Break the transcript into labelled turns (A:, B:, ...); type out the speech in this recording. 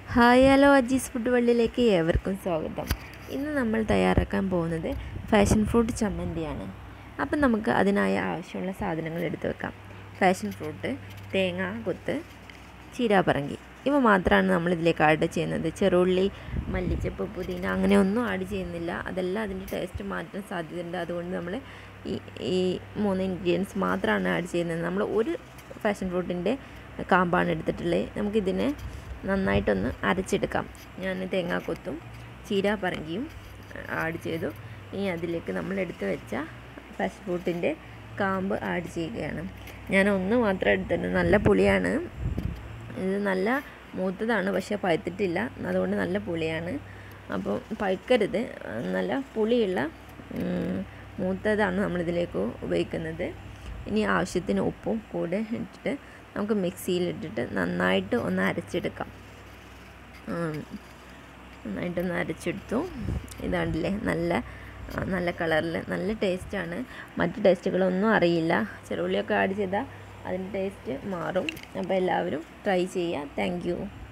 A: hi hello Ajees food വള്ളിയിലേക്ക് ഏവർക്കും സ്വാഗതം ഇന്ന് നമ്മൾ തയ്യാറാക്കാൻ പോകുന്നത് ഫാഷൻ ഫ്രൂട്ട് ചമ്മന്തിയാണ് അപ്പം നമുക്ക് അതിനായ ആവശ്യമുള്ള സാധനങ്ങൾ എടുത്തു വെക്കാം ഫാഷൻ ഫ്രൂട്ട് തേങ്ങ കൊത്ത് ചീരാപ്പറങ്കി ഇവ മാത്രമാണ് നമ്മൾ ഇതിലേക്ക് ആഡ് ചെയ്യുന്നത് ചെറുള്ളി മല്ലിച്ചപ്പ് പുതിന അങ്ങനെ ഒന്നും ആഡ് ചെയ്യുന്നില്ല അതെല്ലാം അതിൻ്റെ ടേസ്റ്റ് മാറ്റാൻ സാധ്യതയുണ്ട് അതുകൊണ്ട് നമ്മൾ ഈ ഈ മൂന്ന് ഇൻഗ്രീഡിയൻസ് മാത്രമാണ് ആഡ് ചെയ്യുന്നത് നമ്മൾ ഒരു ഫാഷൻ ഫ്രൂട്ടിൻ്റെ കാമ്പാണ് എടുത്തിട്ടുള്ളത് നമുക്കിതിനെ നന്നായിട്ടൊന്ന് അരച്ചെടുക്കാം ഞാൻ തേങ്ങാക്കൊത്തും ചീരാപ്പറങ്കിയും ആഡ് ചെയ്തു ഇനി അതിലേക്ക് നമ്മൾ എടുത്ത് വെച്ച ഫാഷൻ ഫ്രൂട്ടിൻ്റെ കാമ്പ് ആഡ് ചെയ്യുകയാണ് ഞാൻ ഒന്ന് മാത്രം എടുത്തിട്ടുണ്ട് നല്ല പുളിയാണ് ഇത് നല്ല മൂത്തതാണ് പക്ഷേ പഴുത്തിട്ടില്ല അതുകൊണ്ട് നല്ല പുളിയാണ് അപ്പോൾ പഴുക്കരുത് നല്ല പുളിയുള്ള മൂത്തതാണ് നമ്മളിതിലേക്ക് ഉപയോഗിക്കുന്നത് ഇനി ആവശ്യത്തിന് ഉപ്പും കൂടെ ഇട്ടിട്ട് നമുക്ക് മിക്സിയിലിട്ടിട്ട് നന്നായിട്ട് ഒന്ന് അരച്ചെടുക്കാം നന്നായിട്ടൊന്ന് അരച്ചെടുത്തു ഇതാണ്ടില്ലേ നല്ല നല്ല കളറിൽ നല്ല ടേസ്റ്റാണ് മറ്റ് ടേസ്റ്റുകളൊന്നും അറിയില്ല ചെറുള്ളിയൊക്കെ ആഡ് ചെയ്താൽ അതിൻ്റെ ടേസ്റ്റ് മാറും അപ്പോൾ എല്ലാവരും ട്രൈ ചെയ്യുക താങ്ക്